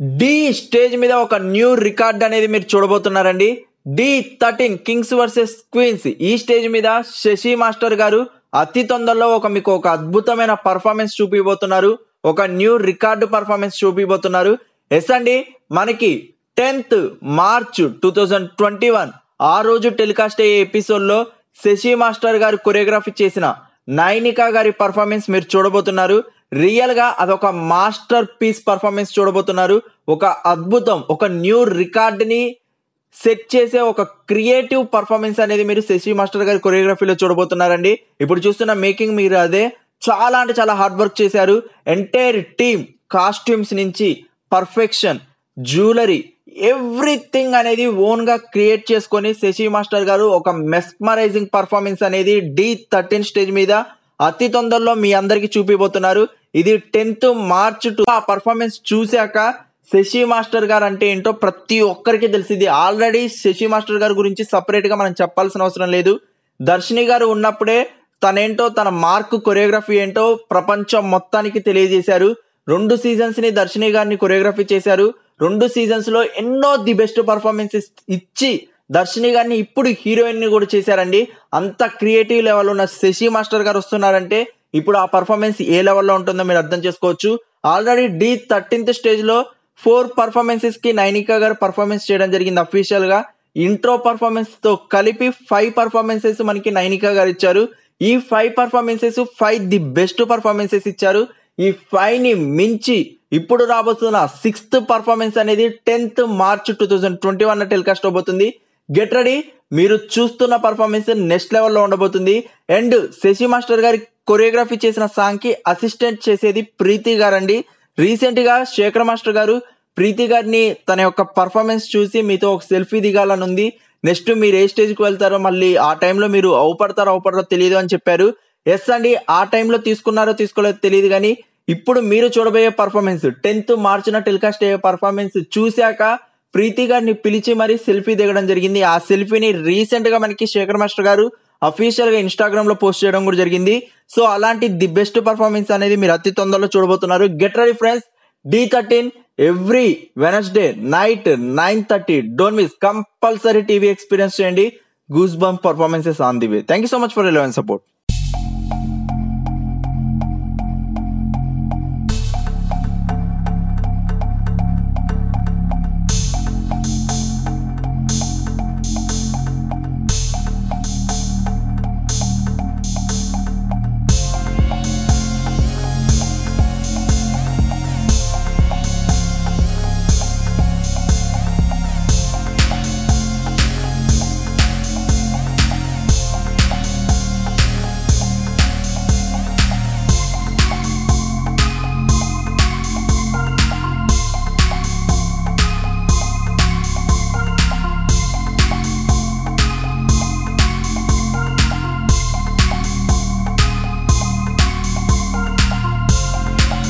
D stage మీద ఒక new record అనేది మీరు చూడబోతున్నారండి D thirteen kings versus queens ఈ స్టేజ్ మీద శశి మాస్టర్ గారు అతి తొందరలో ఒక మీకు ఒక అద్భుతమైన పర్ఫార్మెన్స్ చూపిపోతున్నారు ఒక న్యూ రికార్డు పర్ఫార్మెన్స్ చూపిపోతున్నారు ఎస్ అండి మనకి tenth March two thousand twenty one ఆ రోజు టెలికాస్ట్ అయ్యే ఎపిసోడ్లో శశి మాస్టర్ గారు కొరియోగ్రఫీ చేసిన నైనికా గారి పర్ఫార్మెన్స్ మీరు చూడబోతున్నారు రియల్ గా అదొక మాస్టర్ పీస్ పర్ఫార్మెన్స్ చూడబోతున్నారు ఒక అద్భుతం ఒక న్యూ రికార్డ్ ని సెట్ చేసే ఒక క్రియేటివ్ పర్ఫార్మెన్స్ అనేది మీరు శశి మాస్టర్ గారి కొరియోగ్రఫీలో చూడబోతున్నారండి ఇప్పుడు చూస్తున్న మేకింగ్ మీరు అదే చాలా అంటే చాలా హార్డ్ వర్క్ చేశారు ఎంటైర్ టీమ్ కాస్ట్యూమ్స్ నుంచి పర్ఫెక్షన్ జ్యువెలరీ ఎవ్రీథింగ్ అనేది ఓన్ గా క్రియేట్ చేసుకొని శశి మాస్టర్ గారు ఒక మెస్మరైజింగ్ పర్ఫార్మెన్స్ అనేది డి థర్టీన్ స్టేజ్ మీద అతి తొందరలో మీ అందరికి చూపిపోతున్నారు ఇది టెన్త్ మార్చ్ టు ఆ పర్ఫార్మెన్స్ చూశాక శశి మాస్టర్ గారు అంటే ఏంటో ప్రతి ఒక్కరికి తెలిసింది ఆల్రెడీ శశి మాస్టర్ గారి గురించి సపరేట్ గా మనం చెప్పాల్సిన అవసరం లేదు దర్శిని గారు ఉన్నప్పుడే తనేంటో తన మార్క్ కొరియోగ్రఫీ ఏంటో ప్రపంచం మొత్తానికి తెలియజేశారు రెండు సీజన్స్ ని దర్శిని గారిని కొరియోగ్రఫీ చేశారు రెండు సీజన్స్ లో ఎన్నో ది బెస్ట్ పర్ఫార్మెన్సెస్ ఇచ్చి దర్శిని గారిని ఇప్పుడు హీరోయిన్ ని కూడా చేశారండి అంత క్రియేటివ్ లెవెల్ ఉన్న శశి మాస్టర్ గారు వస్తున్నారంటే ఇప్పుడు ఆ పర్ఫార్మెన్స్ ఏ లెవెల్లో ఉంటుందో మీరు అర్థం చేసుకోవచ్చు ఆల్రెడీ డి థర్టీన్త్ స్టేజ్ లో ఫోర్ పర్ఫార్మెన్సెస్ కి నైనికా గారు పర్ఫార్మెన్స్ చేయడం జరిగింది అఫీషియల్ గా ఇంట్రో పర్ఫార్మెన్స్ తో కలిపి ఫైవ్ పర్ఫార్మెన్సెస్ మనకి నైనికా గారు ఇచ్చారు ఈ five performances five the best performances ఇచ్చారు ఈ ఫైవ్ ని మించి ఇప్పుడు రాబోతున్న సిక్స్త్ పర్ఫార్మెన్స్ అనేది tenth March two thousand twenty one telecast అవబోతుంది గెట్ రెడీ మీరు చూస్తున్న పర్ఫార్మెన్స్ నెక్స్ట్ లెవెల్లో ఉండబోతుంది అండ్ శశి మాస్టర్ గారి కొరియోగ్రఫీ చేసిన సాంగ్ కి అసిస్టెంట్ చేసేది ప్రీతి గారండి రీసెంట్ గా శేఖర్ మాస్టర్ గారు ప్రీతి గారిని తన యొక్క పర్ఫార్మెన్స్ చూసి మీతో ఒక సెల్ఫీ దిగాలని ఉంది నెక్స్ట్ మీరు ఏ స్టేజ్కి వెళ్తారో మళ్ళీ ఆ టైంలో మీరు అవుపడతారో అవుపడరో తెలియదు అని చెప్పారు ఎస్ అండి ఆ టైంలో తీసుకున్నారో తీసుకోలేదో తెలియదు కానీ ఇప్పుడు మీరు చూడబోయే పర్ఫార్మెన్స్ టెన్త్ మార్చిన టెలికాస్ట్ అయ్యే పర్ఫార్మెన్స్ చూశాక ప్రీతి గారిని పిలిచి మరీ సెల్ఫీ దిగడం జరిగింది ఆ సెల్ఫీని రీసెంట్ గా మనకి శేఖర్ మాస్టర్ గారు అఫీషియల్ గా ఇన్స్టాగ్రామ్ లో పోస్ట్ చేయడం కూడా జరిగింది సో అలాంటి ది బెస్ట్ పర్ఫార్మెన్స్ అనేది మీరు అతి తొందరలో చూడబోతున్నారు get ready friends D thirteen every Wednesday night nine thirty don't miss compulsory TV experience చేయండి goose bump performances on the way thank you so much for eleven support